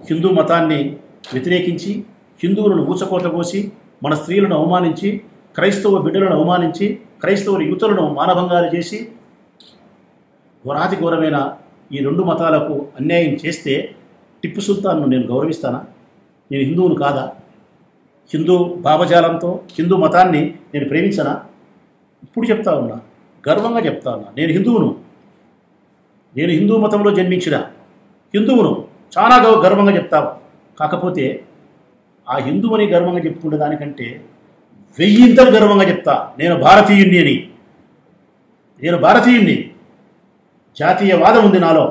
హిందూ మతాన్ని వ్యతిరేకించి హిందువులను ఊచకోతపోసి మన స్త్రీలను అవమానించి క్రైస్తవ బిడ్డలను అవమానించి క్రైస్తవుల యువతులను మానభంగాలు చేసి ఘోరాతి ఘోరమైన ఈ రెండు మతాలకు అన్యాయం చేస్తే టిప్పు సుల్తాన్ను నేను గౌరవిస్తానా నేను హిందువును కాదా హిందూ భావజాలంతో హిందూ మతాన్ని నేను ప్రేమించనా ఇప్పుడు చెప్తా ఉన్నా గర్వంగా చెప్తా ఉన్నా నేను హిందువును నేను హిందూ మతంలో జన్మించిన హిందువును చాలా గౌ- గర్వంగా చెప్తావు కాకపోతే ఆ హిందువుని గర్వంగా చెప్పుకునే దానికంటే వెయ్యింతలు గర్వంగా చెప్తా నేను భారతీయుణ్ణి అని నేను భారతీయుణ్ణి జాతీయవాదం ఉంది నాలో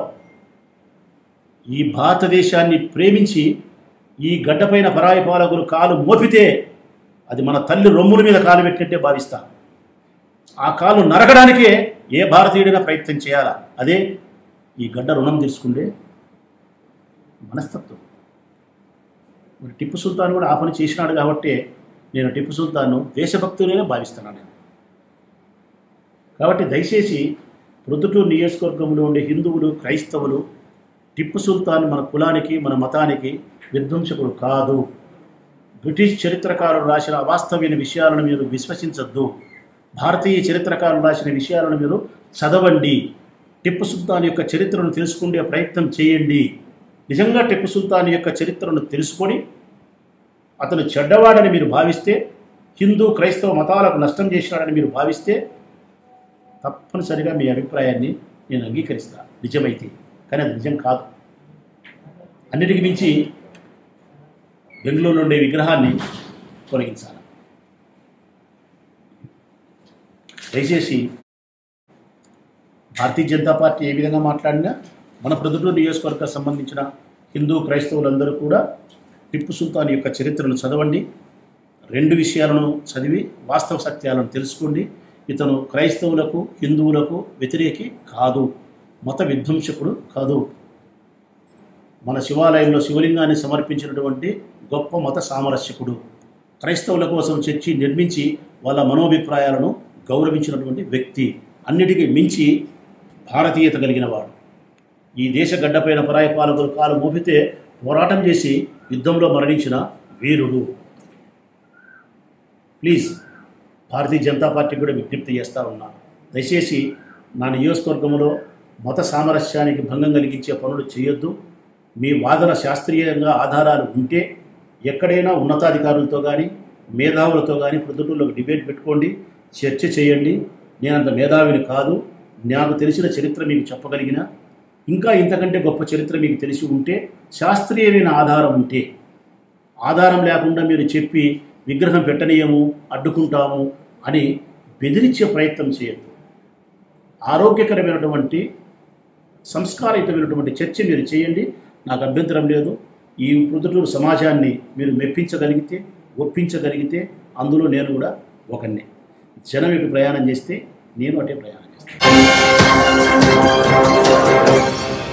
ఈ భారతదేశాన్ని ప్రేమించి ఈ గడ్డపైన పరాయి పాలకులు కాలు మోపితే అది మన తల్లి రొమ్ముల మీద కాలు పెట్టినట్టే భావిస్తా ఆ కాలు నరకడానికే ఏ భారతీయుడైనా ప్రయత్నం చేయాలా అదే ఈ గడ్డ రుణం తీసుకుంటే మనస్తత్వం మరి టిప్పు సుల్తాన్ కూడా ఆ పని చేసినాడు కాబట్టి నేను టిప్పు సుల్తాన్ను దేశభక్తులనే భావిస్తున్నాను నేను కాబట్టి దయచేసి ప్రొద్దుటూరు నియోజకవర్గంలో ఉండే హిందువులు క్రైస్తవులు టిప్పు సుల్తాన్ మన కులానికి మన మతానికి విధ్వంసకుడు కాదు బ్రిటిష్ చరిత్రకారులు రాసిన అవాస్తవ్యమైన విషయాలను మీరు విశ్వసించొద్దు భారతీయ చరిత్రకారులు రాసిన విషయాలను మీరు చదవండి టిప్పు సుల్తాన్ యొక్క చరిత్రను తెలుసుకునే ప్రయత్నం చేయండి నిజంగా టిప్పు సుల్తాన్ యొక్క చరిత్రను తెలుసుకొని అతను చెడ్డవాడని మీరు భావిస్తే హిందూ క్రైస్తవ మతాలకు నష్టం చేసినాడని మీరు భావిస్తే తప్పనిసరిగా మీ అభిప్రాయాన్ని నేను అంగీకరిస్తా నిజమైతే కానీ అది నిజం కాదు అన్నిటికి మించి బెంగళూరు ఉండే విగ్రహాన్ని తొలగించాలి దయచేసి భారతీయ జనతా పార్టీ ఏ విధంగా మాట్లాడినా మన ప్రొద్దుటూరు నియోజకవర్గానికి సంబంధించిన హిందూ క్రైస్తవులందరూ కూడా టిప్పు సుల్తాన్ యొక్క చరిత్రను చదవండి రెండు విషయాలను చదివి వాస్తవ సత్యాలను తెలుసుకోండి ఇతను క్రైస్తవులకు హిందువులకు వ్యతిరేకి కాదు మత విధ్వంసకుడు కాదు మన శివాలయంలో శివలింగాన్ని సమర్పించినటువంటి గొప్ప మత సామరస్యకుడు క్రైస్తవుల కోసం చర్చి నిర్మించి వాళ్ళ మనోభిప్రాయాలను గౌరవించినటువంటి వ్యక్తి అన్నిటికీ మించి భారతీయత కలిగిన వాడు ఈ దేశ గడ్డపైన పరాయి పాలకులు కాలు మోపితే పోరాటం చేసి యుద్ధంలో మరణించిన వీరుడు ప్లీజ్ భారతీయ జనతా పార్టీ కూడా విజ్ఞప్తి చేస్తూ ఉన్నాను దయచేసి నా నియోజకవర్గంలో మత సామరస్యానికి భంగం కలిగించే పనులు చేయొద్దు మీ వాదన శాస్త్రీయంగా ఆధారాలు ఉంటే ఎక్కడైనా ఉన్నతాధికారులతో కానీ మేధావులతో కానీ ప్రొద్దుటూరులో ఒక డిబేట్ పెట్టుకోండి చర్చ చేయండి నేనంత మేధావిని కాదు నాకు తెలిసిన చరిత్ర మీకు చెప్పగలిగిన ఇంకా ఇంతకంటే గొప్ప చరిత్ర మీకు తెలిసి ఉంటే శాస్త్రీయమైన ఆధారం ఉంటే ఆధారం లేకుండా మీరు చెప్పి విగ్రహం పెట్టనీయము అడ్డుకుంటాము అని బెదిరించే ప్రయత్నం చేయొద్దు ఆరోగ్యకరమైనటువంటి సంస్కారయుతమైనటువంటి చర్చ మీరు చేయండి నాకు అభ్యంతరం లేదు ఈ ప్రొద్దుటూరు సమాజాన్ని మీరు మెప్పించగలిగితే ఒప్పించగలిగితే అందులో నేను కూడా ఒకరిని జనం ఇటు ప్రయాణం చేస్తే నేను అటే ప్రయాణం చేస్తాను